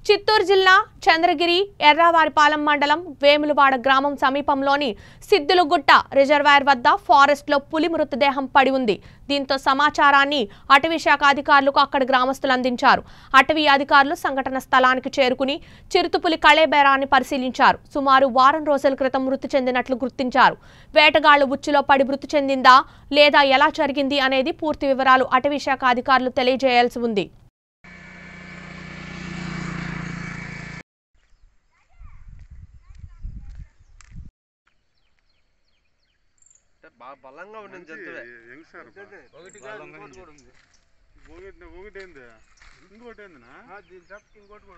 చిత్తూరు జిల్లా చంద్రగిరి ఎర్రావారిపాలెం మండలం వేములవాడ గ్రామం సమీపంలోని సిద్దులగుట్ట రిజర్వాయర్ వద్ద ఫారెస్ట్లో పులి మృతదేహం పడి ఉంది దీంతో సమాచారాన్ని అటవీ శాఖ అధికారులకు అక్కడి గ్రామస్తులు అందించారు అటవీ అధికారులు సంఘటన స్థలానికి చేరుకుని చిరుతుపులి కళేబేరాన్ని పరిశీలించారు సుమారు వారం రోజుల క్రితం మృతి చెందినట్లు గుర్తించారు వేటగాళ్లు ఉచ్చులో పడి మృతి చెందిందా లేదా ఎలా జరిగింది అనేది పూర్తి వివరాలు అటవీ శాఖ అధికారులు తెలియజేయాల్సి ఉంది అంటే బాగా బలంగా ఉండింది జంతువే యంగ్ సార్ ఒకటి కాదు ఇంకోటి కూడా ఉంది ఒకటి ఒకటి ఏంది ఇంకోటి ఏందినా దీని తప్ప ఇంకోటి కూడా